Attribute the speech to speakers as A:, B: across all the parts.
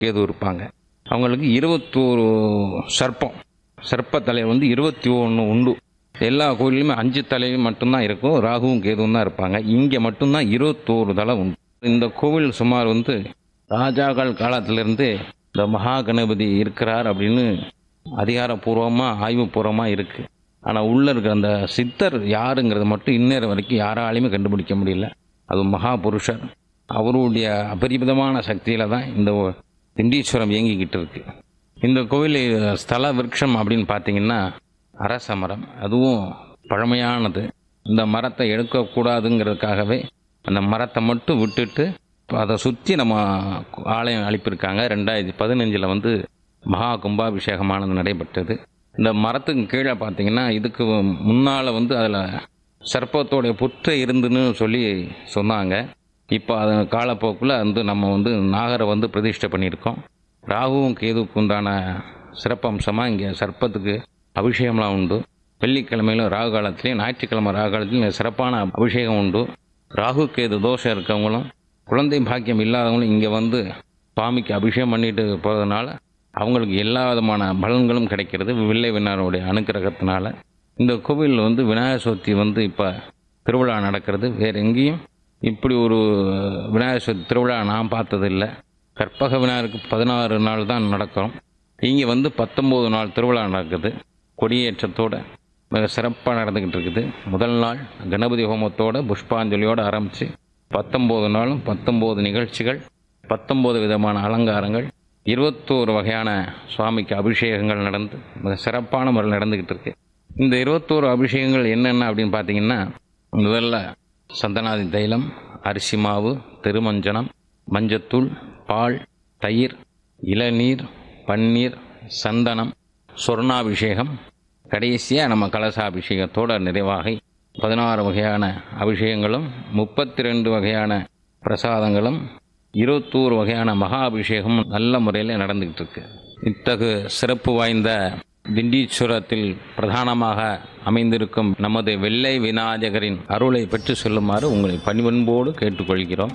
A: கேது இருப்பாங்க அவங்களுக்கு இருபத்தோரு சர்ப்பம் சர்ப்ப தலை வந்து இருபத்தி ஒன்று உண்டு எல்லா கோயிலுமே அஞ்சு தலையும் மட்டும்தான் இருக்கும் ராகுவும் கேதுவும் தான் இருப்பாங்க இங்கே மட்டும்தான் இருபத்தோரு தலை உண்டு இந்த கோவில் சுமார் வந்து ராஜாக்கள் காலத்திலிருந்து இந்த மகா கணபதி இருக்கிறார் அப்படின்னு அதிகாரப்பூர்வமாக ஆய்வுபூர்வமாக இருக்குது ஆனால் உள்ளே இருக்கிற அந்த சித்தர் யாருங்கிறது மட்டும் இந்நேரம் வரைக்கும் யாராலையுமே கண்டுபிடிக்க முடியல அது மகா புருஷர் அவருடைய அபரிமிதமான சக்தியில் தான் இந்த திண்டீஸ்வரம் இயங்கிக்கிட்டு இருக்கு இந்த கோவில் ஸ்தல விருட்சம் அப்படின்னு பார்த்தீங்கன்னா அரச மரம் அதுவும் பழமையானது இந்த மரத்தை எடுக்கக்கூடாதுங்கிறதுக்காகவே அந்த மரத்தை மட்டும் விட்டுட்டு அதை சுற்றி நம்ம ஆலயம் அனுப்பியிருக்காங்க ரெண்டாயிரத்தி பதினஞ்சில் வந்து மகா கும்பாபிஷேகமானது நடைபெற்றது இந்த மரத்துக்கு கீழே பார்த்தீங்கன்னா இதுக்கு முன்னால் வந்து அதில் சர்ப்பத்தோடைய புற்று இருந்துன்னு சொல்லி சொன்னாங்க இப்போ அது காலப்போக்கில் வந்து நம்ம வந்து நாகரை வந்து பிரதிஷ்டை பண்ணியிருக்கோம் ராகுவும் கேதுவுக்கு உண்டான சிறப்பம்சமாக இங்கே சர்ப்பத்துக்கு அபிஷேகம்லாம் உண்டு வெள்ளிக்கிழமையிலும் ராகு காலத்துலேயும் ஞாயிற்றுக்கிழமை ராகு காலத்துலையும் சிறப்பான அபிஷேகம் உண்டு ராகு கேது தோஷம் இருக்கவங்களும் குழந்தை பாக்கியம் இல்லாதவங்களும் இங்கே வந்து சுவாமிக்கு அபிஷேகம் பண்ணிட்டு போகிறதுனால அவங்களுக்கு எல்லா விதமான பலன்களும் கிடைக்கிறது வில்லை விநாயகருடைய அனுக்கிரகத்தினால இந்த கோவிலில் வந்து விநாயகர் சதுர்த்தி வந்து இப்போ திருவிழா நடக்கிறது வேறு எங்கேயும் இப்படி ஒரு விநாயகர் சதுர்த்தி திருவிழா நான் பார்த்ததில்லை கற்பக விநாயகருக்கு பதினாறு நாள் தான் நடக்கும் இங்கே வந்து பத்தொம்போது நாள் திருவிழா நடக்குது கொடியேற்றத்தோட மிக சிறப்பாக நடந்துக்கிட்டு இருக்குது முதல் நாள் கணபதி ஹோமத்தோட புஷ்பாஞ்சலியோடு ஆரம்பித்து பத்தொம்போது நாளும் பத்தொம்போது நிகழ்ச்சிகள் பத்தொம்போது விதமான அலங்காரங்கள் இருபத்தோரு வகையான சுவாமிக்கு அபிஷேகங்கள் நடந்து மிக சிறப்பான முறையில் நடந்துக்கிட்டு இருக்கு இந்த இருபத்தோரு அபிஷேகங்கள் என்னென்ன அப்படின்னு பார்த்தீங்கன்னா முதல்ல சந்தனாதி தைலம் அரிசி மாவு திருமஞ்சனம் மஞ்சத்தூள் பால் தயிர் இளநீர் பன்னீர் சந்தனம் சொர்ணாபிஷேகம் கடைசியாக நம்ம கலசாபிஷேகத்தோட நிறைவாகி பதினாறு வகையான அபிஷேகங்களும் முப்பத்தி ரெண்டு வகையான பிரசாதங்களும் இருபத்தோரு வகையான மகா அபிஷேகமும் நல்ல முறையில் நடந்துக்கிட்டு இருக்கு இத்தகு சிறப்பு வாய்ந்த திண்டீஸ்வரத்தில் பிரதானமாக அமைந்திருக்கும் நமது வெள்ளை விநாயகரின் அருளை பெற்று சொல்லுமாறு உங்களை பணிவன்போடு கேட்டுக்கொள்கிறோம்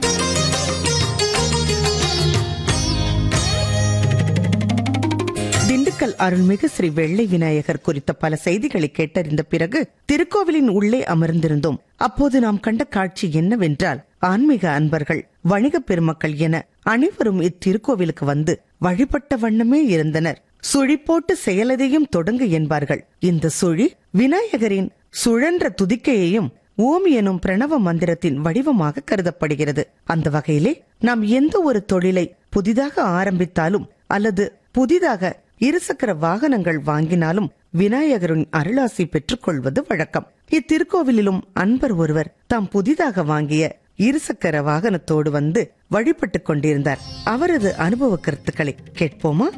B: திண்டுக்கல் அருள்மிகு ஸ்ரீ வெள்ளை விநாயகர் குறித்த பல செய்திகளை கேட்டறிந்த பிறகு திருக்கோவிலின் உள்ளே அமர்ந்திருந்தோம் அப்போது நாம் கண்ட காட்சி என்னவென்றால் ஆன்மீக அன்பர்கள் வணிகப் பெருமக்கள் என அனைவரும் இத்திருக்கோவிலுக்கு வந்து வழிபட்ட வண்ணமே இருந்தனர் சுழி போட்டு செயலதையும் தொடங்கு என்பார்கள் இந்த சுழி விநாயகரின் சுழன்ற துதிக்கையையும் ஓம் எனும் பிரணவ மந்திரத்தின் வடிவமாக கருதப்படுகிறது அந்த வகையிலே நாம் எந்த ஒரு தொழிலை புதிதாக ஆரம்பித்தாலும் அல்லது புதிதாக இருசக்கர வாகனங்கள் வாங்கினாலும் விநாயகரின் அருளாசி பெற்றுக் கொள்வது வழக்கம் இத்திருக்கோவிலிலும் அன்பர் ஒருவர் தாம் புதிதாக வாங்கிய இருசக்கர வாகனத்தோடு வந்து வழிபட்டுக் கொண்டிருந்தார் அவரது அனுபவ கருத்துக்களை கேட்போமா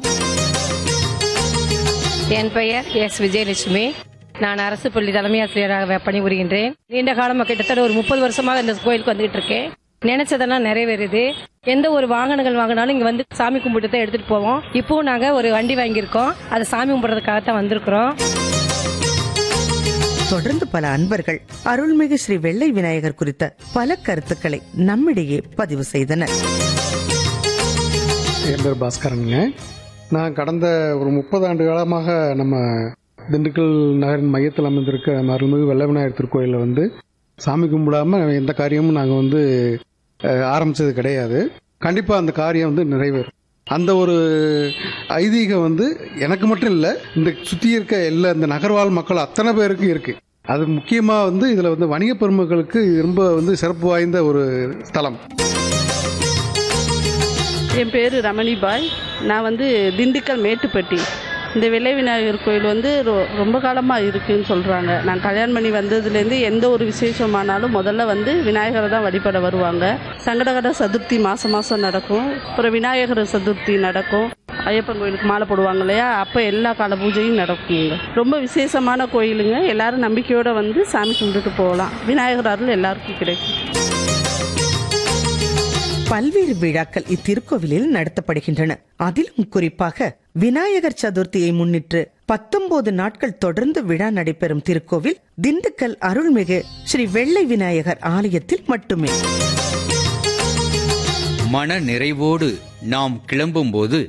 C: என் பெயர் எஸ் விஜயலட்சுமி நான் அரசு பள்ளி தலைமை ஆசிரியராக பணிபுரிகின்றேன் நீண்ட காலமாக கிட்டத்தட்ட ஒரு முப்பது வருஷமாக இந்த கோயிலுக்கு வந்துகிட்டு இருக்கேன் நினைச்சதெல்லாம் நிறைவேறுது எந்த ஒரு வாகனங்கள் வாங்கினாலும் இங்க வந்து சாமி கும்பிட்டு தான் எடுத்துட்டு போவோம் இப்பவும் நாங்க ஒரு வண்டி வாங்கியிருக்கோம் அதை சாமி கும்பிடுறதுக்காக தான் வந்திருக்கிறோம்
B: தொடர்ந்து பல அன்பர்கள் அருள்மிகு ஸ்ரீ வெள்ளை விநாயகர் குறித்த பல கருத்துக்களை நம்மிடையே பதிவு செய்தனர்
D: என் பேர் பாஸ்கரனுங்க நான் கடந்த ஒரு முப்பது ஆண்டு காலமாக நம்ம திண்டுக்கல் நகரின் மையத்தில் அமைந்திருக்க நம்ம அருள்மிகு வெள்ளை விநாயகர் திருக்கோயிலில் வந்து சாமி கும்பிடாம எந்த காரியமும் நாங்கள் வந்து அஹ், ஆரம்பிச்சது கிடையாது கண்டிப்பாக அந்த காரியம் வந்து நிறைவேறும் அந்த ஒரு ஐதீகம் வந்து எனக்கு மட்டும் இல்லை இந்த சுற்றி இருக்க எல்லா இந்த நகர்வாழ் மக்கள் அத்தனை பேருக்கும் இருக்கு அது முக்கியமாக வந்து இதில் வந்து வணிக பெருமக்களுக்கு இது ரொம்ப வந்து சிறப்பு வாய்ந்த ஒரு ஸ்தலம்
E: என் பேர் ரமணி பாய் நான் வந்து திண்டுக்கல் மேட்டுப்பட்டி இந்த வெள்ளை விநாயகர் கோயில் வந்து ரொ- ரொம்ப காலமாக இருக்குன்னு சொல்கிறாங்க நான் கல்யாணம் பண்ணி வந்ததுலேருந்து எந்த ஒரு விசேஷமானாலும் முதல்ல வந்து விநாயகரை தான் வழிபட வருவாங்க சங்கடகர சதுர்த்தி மாதம் மாதம் நடக்கும் அப்புறம் விநாயகர் சதுர்த்தி நடக்கும் ஐயப்பன் கோயிலுக்கு மாலை போடுவாங்க இல்லையா அப்போ எல்லா கால பூஜையும் நடக்குங்க ரொம்ப விசேஷமான கோயிலுங்க எல்லாரும் நம்பிக்கையோடு வந்து சாமி கும்பிட்டுட்டு போகலாம் விநாயகர் அருள் எல்லாருக்கும் கிடைக்கும்
B: பல்வேறு விழாக்கள் இத்திருக்கோவிலில் நடத்தப்படுகின்றன அதிலும் குறிப்பாக விநாயகர் சதுர்த்தியை முன்னிட்டு பத்தொன்பது நாட்கள் தொடர்ந்து விழா நடைபெறும் திருக்கோவில் திண்டுக்கல் அருள்மிகு ஸ்ரீ வெள்ளை விநாயகர் ஆலயத்தில் மட்டுமே
F: மன நிறைவோடு நாம் கிளம்பும்போது